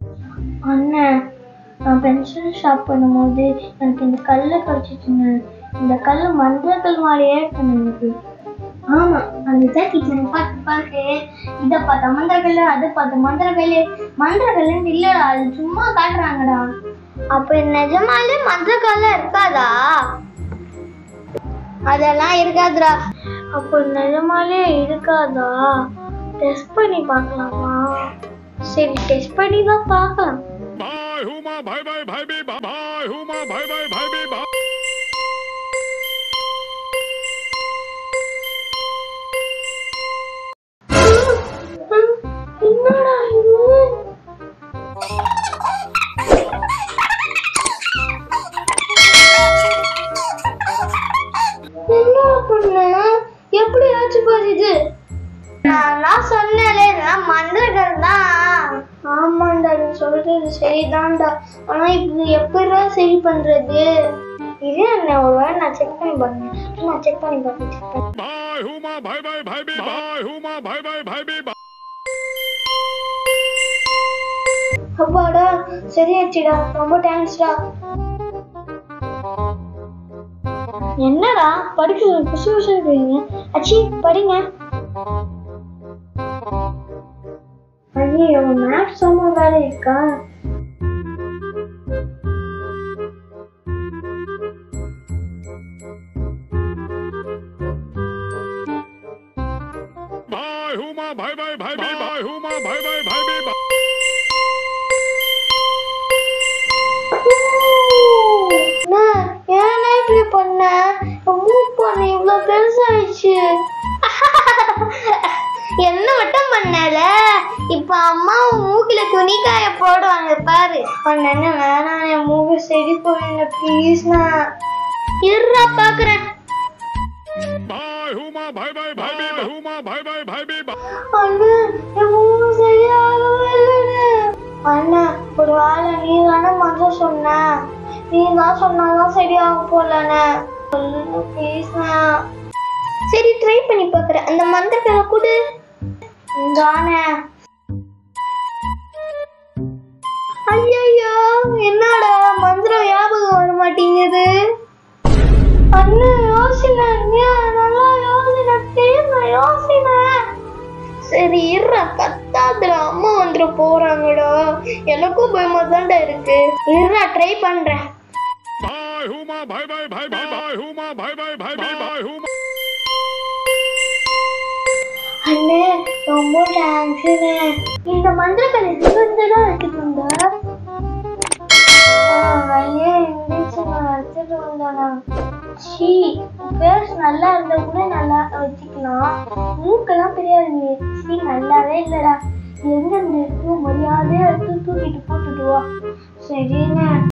அண்ணன் நான் pencil shop பண்ணும்போது எனக்கு இந்த கல்லை கடிச்சிச்சுங்க இந்த கல் மஞ்சள் கல் மாதிரியே இருக்குங்க எனக்கு ஆமா அந்த ஜாக்கி சான் பார்த்து பார்த்து இதை பார்த்த மந்திரக்கல்லு அதை பார்த்த மந்திரக்கல்லு மந்திரக்கல்லுன்னு இல்லடா அது சும்மா காட்டுறாங்கடா அப்ப நிஜமாலே மந்திரக்கல்ல இருக்காதா அதெல்லாம் இருக்காதுடா அப்போ நிஜமாலே இருக்காதா டெஸ்ட் பண்ணி பார்க்கலாமா சரி டெஸ்ட் பண்ணி தான் பார்க்கலாம் Bye, Huma, bye, bye, bye, bye, bye, bye, Huma, bye, bye, bye, bye, bye. என்னடா இது என்ன பண்ண எப்படி ஆச்சு பாரு இது நான் சொன்னேன்ல இதெல்லாம் மந்திரங்கள் தான் ஆமாண்டா நீ சொல்றது சரிதான்டா ஆனா இப்ப எப்படிடா சரி பண்றது இது என்ன ஒரு வேளை நான் செக் பண்ணி பாருங்க நான் செக் பண்ணி பார்க்க செக் பண்ணி Bye, Huma, bye, bye, bye, bye, bye, Huma, bye, bye, bye, bye, bye. அப்பாடா சரியாச்சுடா ரொம்ப தேங்க்ஸ்டா என்னடா படிக்க புசு புசு இருக்கீங்க அச்சி படிங்க ஐயோ மேத்ஸ் ரொம்ப வேற இருக்கா Bye, Huma, bye, bye, bye, bye, bye, Huma, bye, bye, bye, bye, bye. அண்ணா, ஏன்னா இப்படி பண்ண மூவ் பண்ண இவ்வளவு பெருசாயிடுச்சு என்ன மட்டும் பண்ணல இப்ப அம்மா உன் மூக்குல துணிக்காய போடுவாங்க பாரு அண்ணன் வேணாம் என் மூக்கு சரி போடுங்க ப்ளீஸ்ண்ணா இருடா பாக்குறேன் Bye, Huma, bye, bye, bye, bye, Huma, bye, bye, bye, bye, bye. அண்ணா என் மூக்கு சரியாகவே இல்லைண்ணே அண்ணா ஒரு வேளை நீ தானே மஞ்சள் சொன்ன நீ தான் சொன்னாதான் சரியாக போலண்ணே சொல்லுங்க ப்ளீஸ்ண்ணா சரி ட்ரை பண்ணி பார்க்குறேன் அந்த மந்திரத்தை கொடு தானே ஐயோ என்னடா மந்திரம் ஞாபகம் வர மாட்டேங்குது அண்ணா யோசனை அண்ணா நல்லா யோசனை தேவை யோசனை சரி இருடா பத்தாதுல அம்மா வந்துட போறாங்கடா எனக்கும் பயமா தான்டா இருக்கு இருடா ட்ரை பண்றேன் Bye, Huma, bye, bye, bye, bye, bye, Huma, bye, bye, bye, bye, bye, Huma. அண்ணே ரொம்ப தேங்க்ஸ்ண்ணே இந்த மந்திரக்கலை சிவந்து தான் எடுத்துட்டு வந்தா வெளியே இருந்துச்சு நான் எடுத்துட்டு வந்தானா ஷீ பேஸ் நல்லா இருந்தா கூட நல்லா வச்சுக்கலாம் மூக்கெல்லாம் தெரியாது ஷீ நல்லாவே இல்லடா எங்க இருந்து மரியாதையா எடுத்து தூக்கிட்டு போட்டுட்டு வா சரிண்ணே